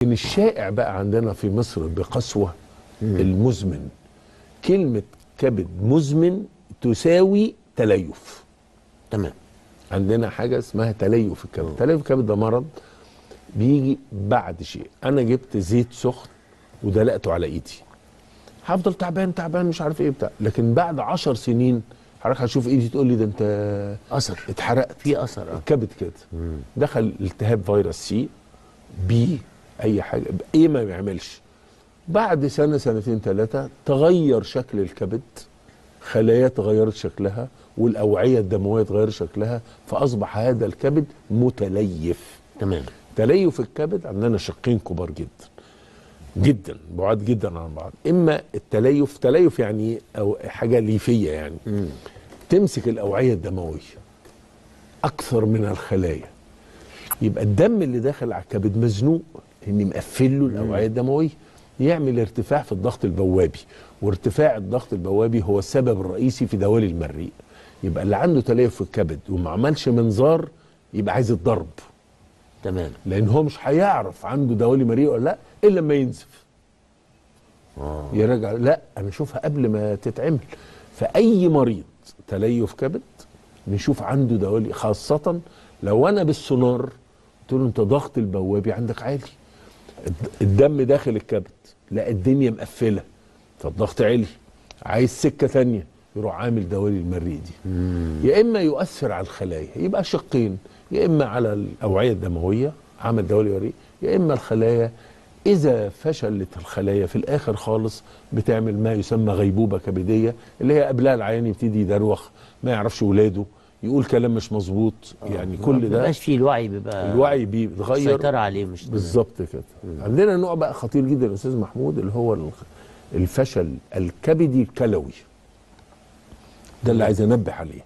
لكن الشائع بقى عندنا في مصر بقسوه المزمن كلمه كبد مزمن تساوي تليف تمام عندنا حاجه اسمها تليف الكبد تليف الكبد ده مرض بيجي بعد شيء انا جبت زيت سخن ودلقته على ايدي هفضل تعبان تعبان مش عارف ايه بتاع لكن بعد عشر سنين حضرتك هتشوف ايدي تقول لي ده انت اثر اتحرقت في اثر اه الكبد كده دخل التهاب فيروس سي بي اي حاجه ايه ما بيعملش بعد سنه سنتين ثلاثه تغير شكل الكبد خلايا تغيرت شكلها والاوعيه الدمويه تغير شكلها فاصبح هذا الكبد متليف تمام تليف الكبد عندنا شقين كبار جدا جدا بعاد جدا عن بعض اما التليف تليف يعني او حاجه ليفيه يعني تمسك الاوعيه الدمويه اكثر من الخلايا يبقى الدم اللي داخل على الكبد مزنوق ان مقفل له الاوعيه الدمويه يعمل ارتفاع في الضغط البوابي وارتفاع الضغط البوابي هو السبب الرئيسي في دوالي المريء يبقى اللي عنده تليف في الكبد وما عملش منظار يبقى عايز الضرب تمام لان هو مش هيعرف عنده دوالي مريء ولا لا الا لما ينزف اه يرجع لا انا اشوفها قبل ما تتعمل فاي مريض تليف كبد نشوف عنده دوالي خاصه لو انا بالسونار قلت له انت ضغط البوابي عندك عالي الد- الدم داخل الكبد لا الدنيا مقفله فالضغط عالي عايز سكه ثانيه يروح عامل دوالي المريء دي يا اما يؤثر على الخلايا يبقى شقين يا اما على الاوعيه الدمويه عمل دوالي مريء يا اما الخلايا اذا فشلت الخلايا في الاخر خالص بتعمل ما يسمى غيبوبه كبديه اللي هي قبلها العيان يبتدي يدروخ ما يعرفش ولاده يقول كلام مش مظبوط يعني ما كل ده بيبقاش فيه الوعي بيبقى الوعي بيتغير السيطرة عليه مش تمام. بالظبط كده عندنا نوع بقى خطير جدا يا استاذ محمود اللي هو ال- الفشل الكبدي الكلوي ده اللي عايز انبه عليه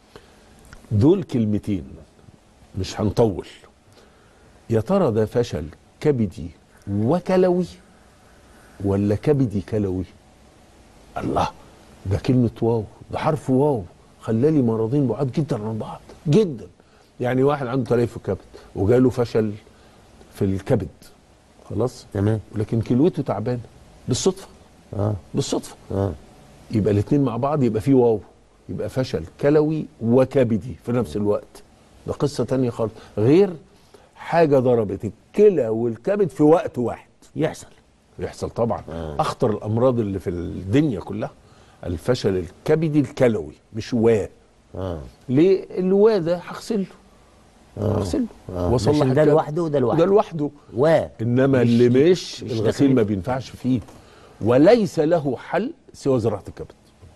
دول كلمتين مش هنطول يا ترى ده فشل كبدي وكلوي ولا كبدي كلوي الله ده كلمة واو ده حرف واو خلالي مرضين بعاد جدا عن بعض جدا يعني واحد عنده تليف في الكبد وجاله فشل في الكبد خلاص تمام لكن كلوته تعبانه بالصدفه اه بالصدفه اه يبقى الاثنين مع بعض يبقى في واو يبقى فشل كلوي وكبدي في نفس الوقت ده قصه تانية خالص غير حاجه ضربت الكلى والكبد في وقت واحد يحصل يحصل طبعا آه. اخطر الامراض اللي في الدنيا كلها الفشل الكبدي الكلوي مش واه اه ليه الوا ده هغسله هغسله آه. واصلح عشان ده الكبد. لوحده وده لوحده. وده لوحده و انما مش- اللي مش, مش الغسيل داخلي. ما بينفعش فيه وليس له حل سوى زراعه الكبد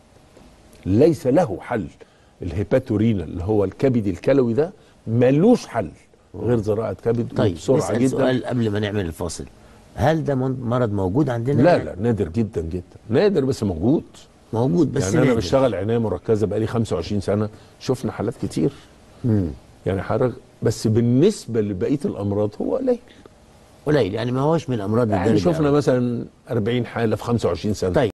ليس له حل الهيباتورينا اللي هو الكبد الكلوي ده ملوش حل غير زراعه كبد طيب بسرعه نسأل جدا سؤال قبل ما نعمل الفاصل هل ده من- مرض موجود عندنا لا يعني؟ لا نادر جدا جدا نادر بس موجود موجود بس يعني انا نادر. بشتغل عنايه مركزه بقالي 25 سنه شفنا حالات كتير مم. يعني حضرتك بس بالنسبه لبقيه الامراض هو قليل قليل يعني ما هوش من الامراض يعني الدارجه شفنا أوي. مثلا 40 حاله في 25 سنه طيب